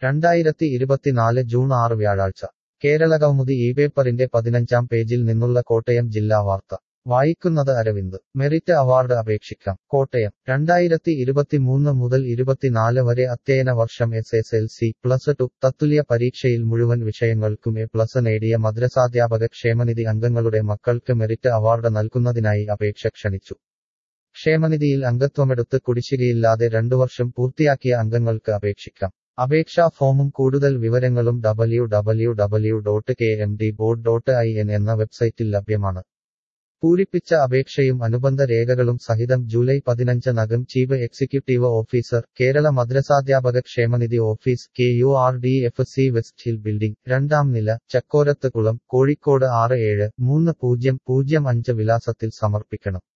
രണ്ടായിരത്തി ഇരുപത്തിനാല് ജൂൺ ആറ് വ്യാഴാഴ്ച കേരളകൗമുദി ഈ പേപ്പറിന്റെ പതിനഞ്ചാം പേജിൽ നിന്നുള്ള കോട്ടയം ജില്ലാ വാർത്ത വായിക്കുന്നത് അരവിന്ദ് മെറിറ്റ് അവാർഡ് അപേക്ഷിക്കാം കോട്ടയം രണ്ടായിരത്തി ഇരുപത്തിമൂന്ന് മുതൽ ഇരുപത്തിനാല് വരെ അധ്യയന വർഷം S S L C plus two തത്തുല്യ പരീക്ഷയിൽ മുഴുവൻ വിഷയങ്ങൾക്കും എ പ്ലസ് നേടിയ മദ്രസാധ്യാപക ക്ഷേമനിധി അംഗങ്ങളുടെ മക്കൾക്ക് മെറിറ്റ് അവാർഡ് നൽകുന്നതിനായി അപേക്ഷ ക്ഷണിച്ചു ക്ഷേമനിധിയിൽ അംഗത്വമെടുത്ത് കുടിശ്ശികയില്ലാതെ രണ്ടു വർഷം പൂർത്തിയാക്കിയ അംഗങ്ങൾക്ക് അപേക്ഷിക്കാം അപേക്ഷാ ഫോമും കൂടുതൽ വിവരങ്ങളും W W W dot K M D board dot I N എന്ന വെബ്സൈറ്റിൽ ലഭ്യമാണ് പൂരിപ്പിച്ച അപേക്ഷയും അനുബന്ധ രേഖകളും സഹിതം ജൂലൈ പതിനഞ്ചിനകം ചീഫ് എക്സിക്യൂട്ടീവ് ഓഫീസർ കേരള മദ്രസാധ്യാപക ക്ഷേമനിധി office K U R D F C West Hill building രണ്ടാം നില ചക്കോരത്ത് കുളം കോഴിക്കോട് ആറ് ഏഴ് മൂന്ന് പൂജ്യം പൂജ്യം അഞ്ച് വിലാസത്തിൽ സമർപ്പിക്കണം